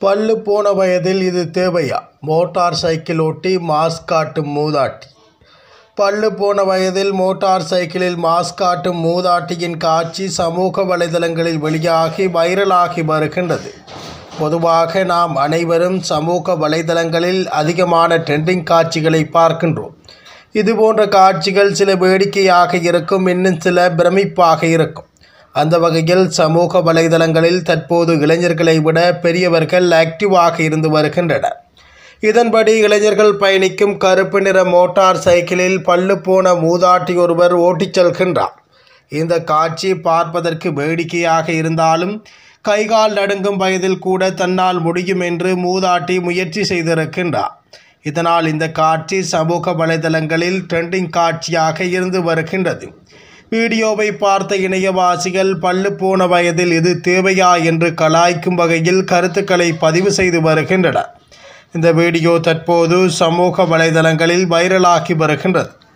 பல்லு போன வயதில் இது தேவையா மோட்டார் சைக்கிள் ஓட்டி மாஸ்க் காட்டும் மூதாட்டி பல்லு போன வயதில் மோட்டார் சைக்கிளில் மாஸ்க் காட்டும் மூதாட்டியின் காட்சி சமூக வலைதளங்களில் வெளியாகி வைரலாகி வருகின்றது பொதுவாக நாம் அனைவரும் சமூக வலைதளங்களில் அதிகமான ட்ரெண்டிங் காட்சிகளை பார்க்கின்றோம் இதுபோன்ற காட்சிகள் சில வேடிக்கையாக இருக்கும் இன்னும் சில பிரமிப்பாக இருக்கும் அந்த வகையில் சமூக வலைதளங்களில் தற்போது இளைஞர்களை விட பெரியவர்கள் ஆக்டிவாக இருந்து வருகின்றனர் இதன்படி இளைஞர்கள் பயணிக்கும் கருப்பு நிற மோட்டார் சைக்கிளில் பல்லு போன மூதாட்டி ஒருவர் ஓட்டிச் செல்கின்றார் இந்த காட்சி பார்ப்பதற்கு வேடிக்கையாக இருந்தாலும் கைகால் நடுங்கும் வயதில் கூட தன்னால் முடியும் என்று மூதாட்டி முயற்சி செய்திருக்கின்றார் இதனால் இந்த காட்சி சமூக வலைதளங்களில் ட்ரெண்டிங் காட்சியாக இருந்து வருகின்றது வீடியோவை பார்த்த இணையவாசிகள் பல்லு போன வயதில் இது தேவையா என்று கலாய்க்கும் வகையில் கருத்துக்களை பதிவு செய்து வருகின்றனர் இந்த வீடியோ தற்போது சமூக வலைதளங்களில் வைரலாகி வருகின்றது